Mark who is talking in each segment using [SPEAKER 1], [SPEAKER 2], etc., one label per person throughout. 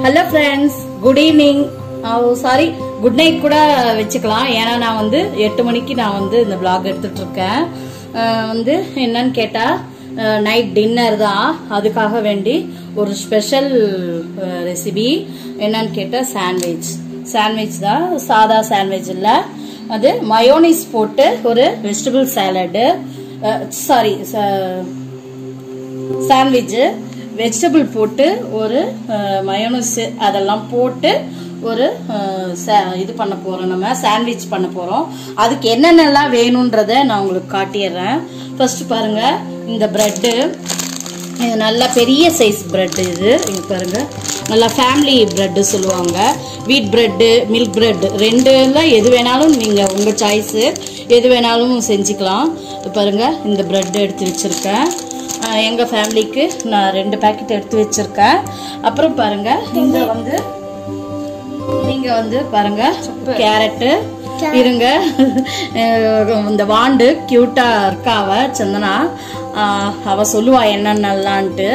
[SPEAKER 1] Hello friends good evening sorry good night கூட வச்சுக்கலாம் ஏன்னா நான் வந்து எட்டு மணிக்கு நான் வந்து இந்த vlog எடுத்துட்டு இருக்கேன் அஹ் வந்து என்னன்னு கேட்டா நைட் டின்னர் தான் அதுக்காக வேண்டி ஒரு ஸ்பெஷல் ரெசிபி என்னன்னு கேட்டா சாண்ட்விச் சாண்ட்விச் தான் சாதா சாண்ட்விச் இல்ல அது மயோனிஸ் போட்டு ஒரு vegetable salad sorry sandwich vegetable போட்டு ஒரு மயோனஸ் அதெல்லாம் போட்டு ஒரு அஹ், சா- இது பண்ண போறோம் நம்ம சாண்ட்விச் பண்ண போறோம் அதுக்கு என்னென்னலாம் வேணும்ன்றத நான் உங்களுக்கு காட்டிடுறேன் ஃபர்ஸ்ட் பாருங்க இந்த பிரெட்டு இது நல்ல பெரிய சைஸ் பிரெட் இது இங்க பாருங்க நல்லா ஃபேமிலி பிரெட் சொல்லுவாங்க வீட் பிரெட்டு மில்க் பிரெட் ரெண்டுல எது வேணாலும் நீங்க உங்க சாய்ஸ் எது வேணாலும் செஞ்சுக்கலாம் இது பாருங்க இந்த பிரெட் எடுத்து வச்சிருக்கேன் அஹ் எங்க ஃபேமிலிக்கு நான் ரெண்டு பாக்கெட் எடுத்து வச்சிருக்கேன் அப்புறம் பாருங்க இங்க வந்து நீங்க வந்து பாருங்க கேரட்டு இருங்க அஹ் இந்த வாண்டு கியூட்டா இருக்கா அவ சந்தனா அஹ் அவ சொல்லுவா என்னென்னலான்ட்டு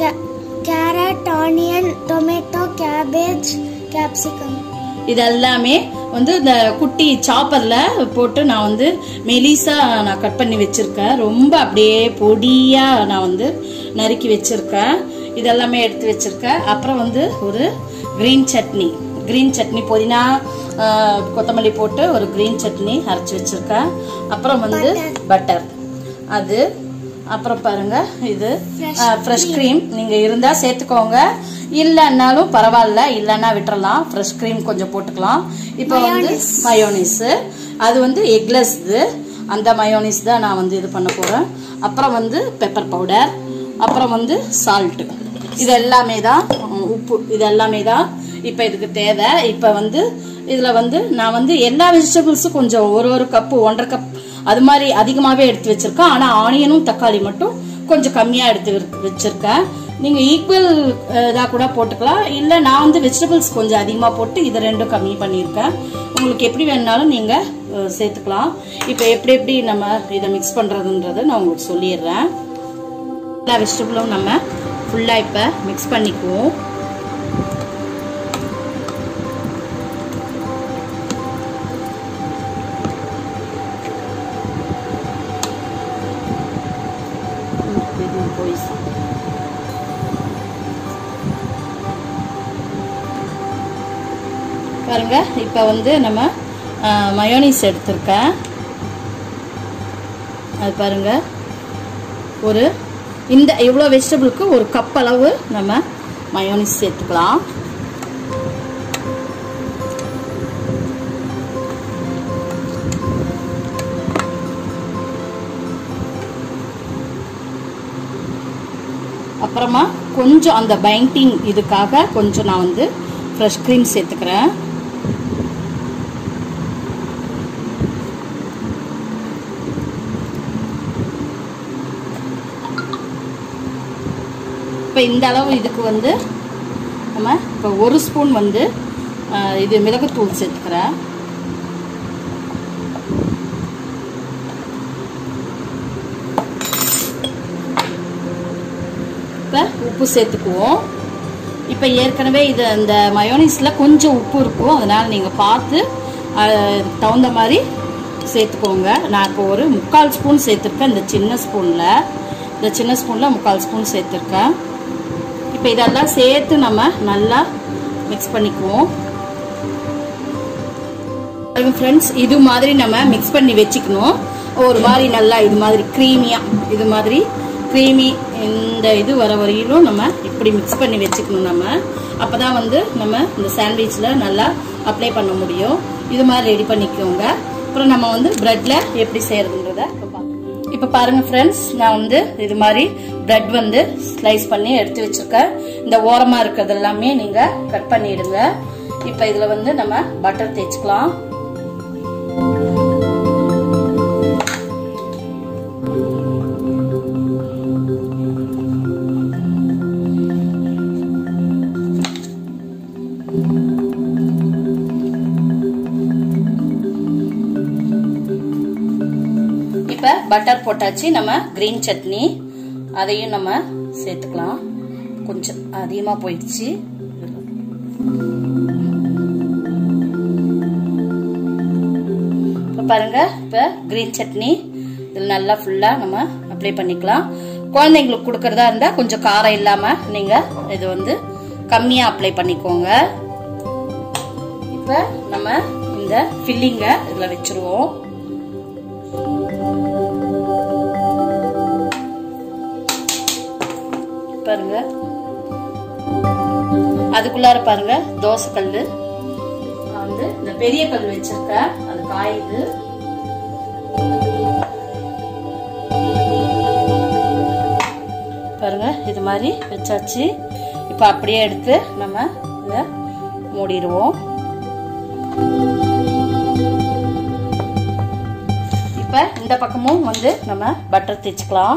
[SPEAKER 2] carrot onion tomato cabbage capsicum
[SPEAKER 1] இதெல்லாமே வந்து இந்த குட்டி சாப்பர்ல போட்டு நான் வந்து மெலிசா நான் கட் பண்ணி வச்சிருக்கேன் ரொம்ப அப்படியே பொடியா நான் வந்து நறுக்கி வச்சிருக்கேன் இதெல்லாமே எடுத்து வச்சிருக்கேன் அப்புறம் வந்து ஒரு கிரீன் சட்னி கிரீன் சட்னி புதினா ஆஹ், கொத்தமல்லி போட்டு ஒரு கிரீன் சட்னி அரைச்சி வச்சிருக்கேன் அப்புறம் வந்து பட்டர் அது அப்புறம் பாருங்க இது ஃப்ரெஷ் க்ரீம் நீங்க இருந்தா சேர்த்துக்கோங்க இல்லைன்னாலும் பரவாயில்ல இல்லைன்னா விட்டுறலாம் ஃப்ரெஷ் க்ரீம் கொஞ்சம் போட்டுக்கலாம் இப்போ வந்து மயோனிஸ் அது வந்து எக்லெஸ் இது அந்த மயோனிஸ் தான் நான் வந்து இது பண்ண போறேன் அப்புறம் வந்து பெப்பர் பவுடர் அப்புறம் வந்து சால்ட் இது எல்லாமே தான் உம், உப்பு இது எல்லாமே தான் இப்போ இதுக்கு தேவை இப்போ வந்து இதில் வந்து நான் வந்து எல்லா வெஜிடபிள்ஸும் கொஞ்சம் ஒரு ஒரு கப்பு ஒன்றரை கப் அது மாதிரி அதிகமாகவே எடுத்து வச்சிருக்கேன் ஆனால் ஆனியனும் தக்காளி மட்டும் கொஞ்சம் கம்மியாக எடுத்து வச்சு- வச்சிருக்கேன் நீங்கள் ஈக்குவல் இதாக கூட போட்டுக்கலாம் இல்லை நான் வந்து வெஜிடபிள்ஸ் கொஞ்சம் அதிகமாக போட்டு இதை ரெண்டும் கம்மி பண்ணியிருக்கேன் உங்களுக்கு எப்படி வேணுனாலும் நீங்கள் சேர்த்துக்கலாம் இப்போ எப்படி எப்படி நம்ம இதை மிக்ஸ் பண்ணுறதுன்றதை நான் உங்களுக்கு சொல்லிடுறேன் எல்லா வெஜிடபிளும் நம்ம ஃபுல்லாக இப்போ மிக்ஸ் பண்ணிக்குவோம் இது போய் பாருங்க இப்போ வந்து நம்ம மயோனிஸ் எடுத்திருக்கேன் அது பாருங்க ஒரு இந்த இவ்வளோ வெஜிடபிளுக்கு ஒரு கப் அளவு நம்ம மயோனிஸ் சேர்த்துக்கலாம் அப்புறமா கொஞ்சம் அந்த பைண்டிங் இதுக்காக கொஞ்சம் நான் வந்து ஃப்ரெஷ் க்ரீம் சேர்த்துக்கிறேன் இப்போ இந்த அளவு இதுக்கு வந்து நம்ம இப்போ ஒரு ஸ்பூன் வந்து ஆஹ், இது மிளகுத்தூள் சேர்த்துக்கிறேன் இப்போ உப்பு சேர்த்துக்குவோம் இப்போ ஏற்கனவே இது இந்த மயோனிஸில் கொஞ்சம் உப்பு இருக்கும் அதனால் நீங்கள் பார்த்து அஹ், தகுந்த மாதிரி சேர்த்துக்கோங்க நான் இப்போ ஒரு முக்கால் ஸ்பூன் சேர்த்துருக்கேன் இந்த சின்ன ஸ்பூனில் இந்த சின்ன ஸ்பூனில் முக்கால் ஸ்பூன் சேர்த்துருக்கேன் இப்போ இதெல்லாம் சேர்த்து நம்ம நல்லா மிக்ஸ் பண்ணிக்குவோம் ஃப்ரெண்ட்ஸ் இது மாதிரி நம்ம மிக்ஸ் பண்ணி வச்சுக்கணும் ஒரு மாதிரி நல்லா இது மாதிரி க்ரீமியாக இது மாதிரி க்ரீமி இந்த இது வர வரையிலும் நம்ம இப்படி மிக்ஸ் பண்ணி வச்சுக்கணும் நம்ம அப்போ தான் வந்து நம்ம இந்த சாண்ட்விச்சில் நல்லா அப்ளை பண்ண முடியும் இது மாதிரி ரெடி பண்ணிக்கோங்க அப்புறம் நம்ம வந்து ப்ரெட்டில் எப்படி செய்யறதுன்றத இப்போ பார்க்கலாம் இப்போ பாருங்க ஃப்ரெண்ட்ஸ் நான் வந்து இது மாதிரி பிரெட் வந்து ஸ்லைஸ் பண்ணி எடுத்து வச்சிருக்கேன் இந்த ஓரமா இருக்கிறது எல்லாமே நீங்க கட் பண்ணிடுங்க இப்போ இதுல வந்து நம்ம பட்டர் தேய்ச்சிக்கலாம் இப்ப பட்டர் போட்டாச்சு நம்ம கிரீன் சட்னி அதையும் நம்ம சேர்த்துக்கலாம் கொஞ்சம் அதிகமா போயிடுச்சு இப்போ பாருங்க இப்போ கிரீன் சட்னி இதில் நல்லா ஃபுல்லாக நம்ம அப்ளை பண்ணிக்கலாம் குழந்தைங்களுக்கு கொடுக்கறதா இருந்தால் கொஞ்சம் காரம் இல்லாமல் நீங்கள் இது வந்து கம்மியாக அப்ளை பண்ணிக்கோங்க இப்போ நம்ம இந்த ஃபில்லிங்கை இதில் வச்சுருவோம் பாருங்க அதுக்குள்ளார பாருங்க தோசை கல்லு நான் வந்து இந்த பெரிய கல் வச்சிருக்கேன் அது காயுது பாருங்க இது மாதிரி வச்சாச்சு இப்போ அப்படியே எடுத்து நம்ம இதை மூடிடுவோம் இப்போ இந்த பக்கமும் வந்து நம்ம பட்டர் தேய்ச்சிக்கலாம்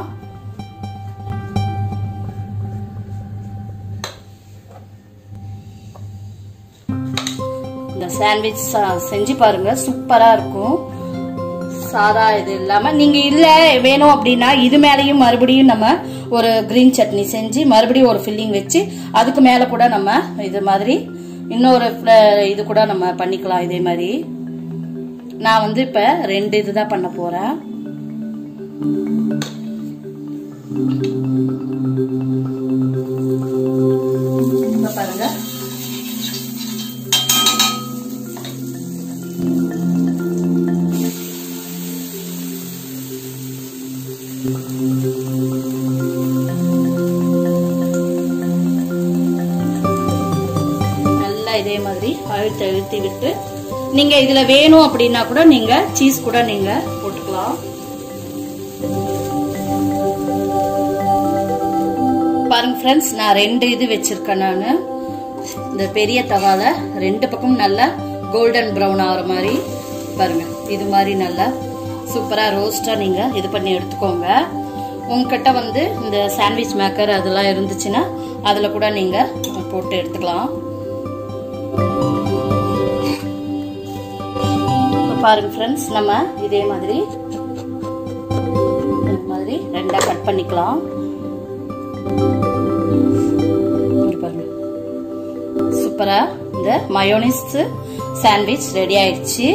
[SPEAKER 1] இந்த சாண்ட்விச் செஞ்சு பாருங்க சூப்பரா இருக்கும் சாதா இது இல்லாம நீங்க இல்ல வேணும் அப்படின்னா இது மேலயும் மறுபடியும் நம்ம ஒரு கிரீன் சட்னி செஞ்சு மறுபடியும் ஒரு ஃபில்லிங் வச்சு அதுக்கு மேல கூட நம்ம இது மாதிரி இன்னொரு fla- இது கூட நம்ம பண்ணிக்கலாம் இதே மாதிரி நான் வந்து இப்ப ரெண்டு இதுதான் பண்ண போறேன் இப்ப பாருங்க நல்லா இதே மாதிரி அழுத்தி அழுத்தி விட்டு நீங்க இதுல வேணும் அப்படின்னா கூட நீங்க சீஸ் கூட நீங்க போட்டுக்கலாம் பாருங்க ஃப்ரெண்ட்ஸ் நான் ரெண்டு இது வச்சிருக்கேன் நான் இந்த பெரிய தவால ரெண்டு பக்கம் நல்லா கோல்டன் ப்ரௌன் ஆகிற மாதிரி பாருங்க இது மாதிரி நல்லா சூப்பரா ரோஸ்டா நீங்க இது பண்ணி எடுத்துக்கோங்க உங்ககிட்ட வந்து இந்த சாண்ட்விச் மேக்கர் அதெல்லாம் இருந்துச்சுன்னா அதுல கூட நீங்க போட்டு எடுத்துக்கலாம் இப்ப பாருங்க ஃப்ரெண்ட்ஸ் நம்ம இதே மாதிரி இந்த மாதிரி ரெண்டா கட் பண்ணிக்கலாம் இங்க பாருங்க சூப்பரா இந்த மயோனிஸ் சாண்ட்விச் ரெடி ஆயிடுச்சு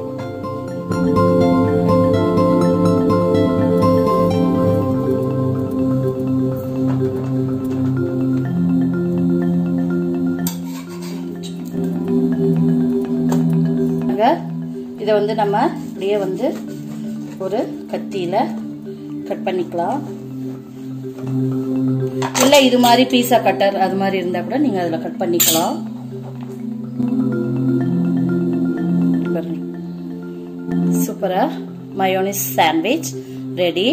[SPEAKER 1] இதை வந்து நம்ம அப்படியே வந்து ஒரு கத்தியில கட் பண்ணிக்கலாம் இல்ல இது மாதிரி பீஸா கட்டர் அது மாதிரி இருந்தா கூட நீங்க அதுல கட் பண்ணிக்கலாம் பாருங்க. சூப்பரா மயோனிஸ் சாண்ட்விச் ரெடி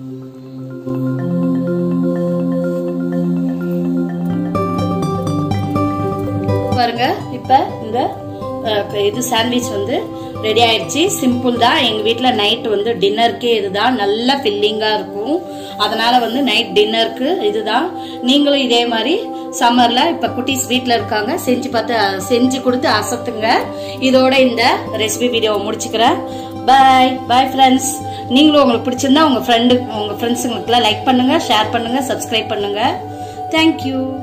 [SPEAKER 1] பாருங்க இப்ப இந்த அஹ், இது சாண்ட்விச் வந்து ரெடி ஆயிடுச்சு சிம்பிள் தான் எங்க வீட்ல நைட் வந்து டின்னருக்கே இதுதான் நல்ல ஃபில்லிங்கா இருக்கும் அதனால வந்து நைட் டின்னருக்கு இதுதான் நீங்களும் இதே மாதிரி சம்மர்ல இப்ப குட்டீஸ் வீட்ல இருக்காங்க செஞ்சு பார்த்து அஹ், செஞ்சு கொடுத்து அசத்துங்க இதோட இந்த ரெசிபி வீடியோவை முடிச்சுக்கிறேன் பாய் பாய் ஃப்ரெண்ட்ஸ் நீங்களும் உங்களுக்கு பிடிச்சிருந்தா உங்க ஃப்ரெண்டு உங்க ஃப்ரெண்ட்ஸுங்களுக்குலாம் லைக் பண்ணுங்க ஷேர் பண்ணுங்க சப்ஸ்கிரைப் பண்ணுங்க தேங்க்யூ